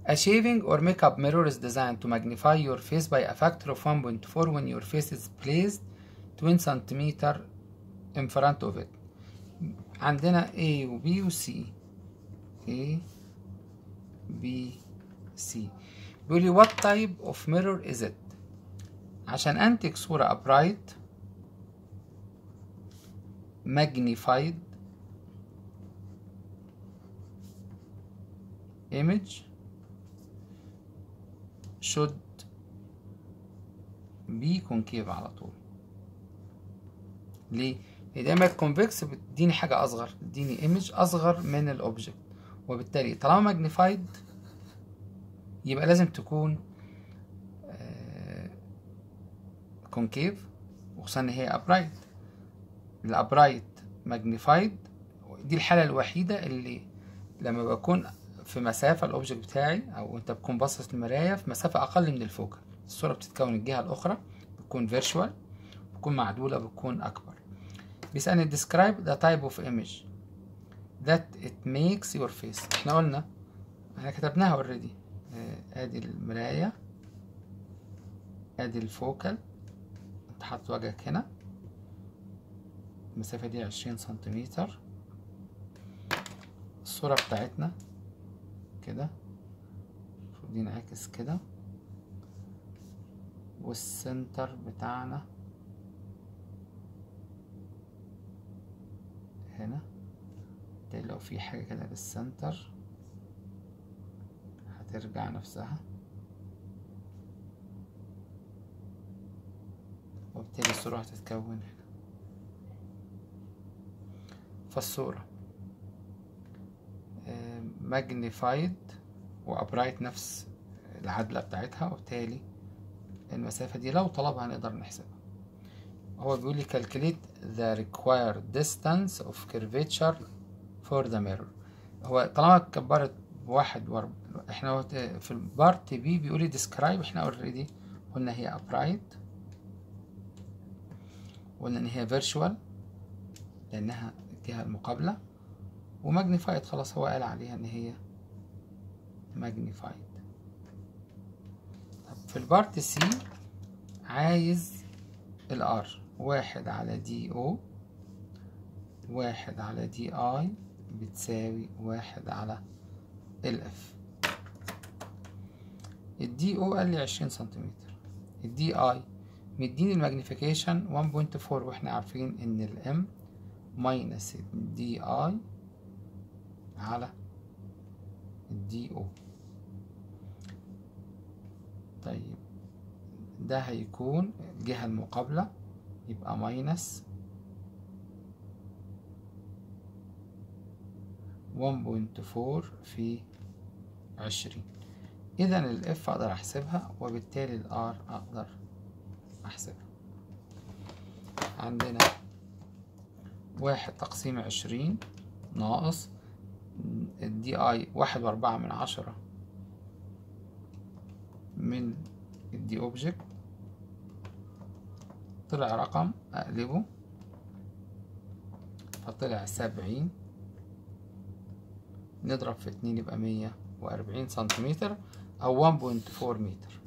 A shaving or makeup mirror is designed to magnify your face by a factor of 1.4 when your face is placed 20 cm in front of it. عندنا A و B و C. A B C. بيقول لي what type of mirror is it؟ عشان أنتج صورة upright magnified image should be concave على طول ليه؟ لأن دايما الكونفكس بتديني حاجة أصغر تديني ايمج أصغر من الأوبجكت وبالتالي طالما ماجنيفايد يبقى لازم تكون كونكيف وخصوصا ان هي ابرايت الابرايت ماجنيفايد دي الحالة الوحيدة اللي لما بكون في مسافة الأوبجكت بتاعي أو أنت بتكون باصص المراية في مسافة أقل من الفوكال الصورة بتتكون الجهة الأخرى بتكون فيرشوال بتكون معدولة بتكون أكبر بيسألني describe the type of image that it makes your face احنا قلنا احنا كتبناها اوريدي ادي المراية ادي الفوكال انت حاطط وجهك هنا المسافة دي عشرين سنتيمتر الصورة بتاعتنا كده المفروض ينعكس كده والسنتر بتاعنا هنا لو في حاجة كده بالسنتر هترجع نفسها وبالتالي الصورة هتتكون هنا فالصورة ماجنيفايد وابرايت نفس العدلة بتاعتها وبالتالي المسافة دي لو طلبها نقدر نحسبها هو بيقول لي calculate the required distance of curvature for the mirror هو طالما كبرت بواحد وارب احنا في البارت بي بيقول لي describe احنا اوريدي قلنا هي upright قلنا ان هي virtual لانها الجهة المقابلة وماجنيفايد خلاص هو قال عليها ان هي ماجنيفايد طب في البارت سي عايز الار واحد على دي او واحد على دي اي بتساوي واحد على الاف الدي او قال لي عشرين سنتيمتر الدي اي مديني الماجنيفيكيشن 1.4 واحنا عارفين ان الام ماينس الدي اي على الدي او طيب ده هيكون الجهة المقابلة يبقى ماينس 1.4 في عشرين إذا الإف أقدر أحسبها وبالتالي الآر أقدر أحسبها عندنا واحد تقسيم عشرين ناقص الدي اي واحد واربعة من عشرة من الدي اوبجكت طلع رقم اقلبه فطلع سبعين نضرب في اتنين يبقى مية وأربعين سنتيمتر أو 1.4 متر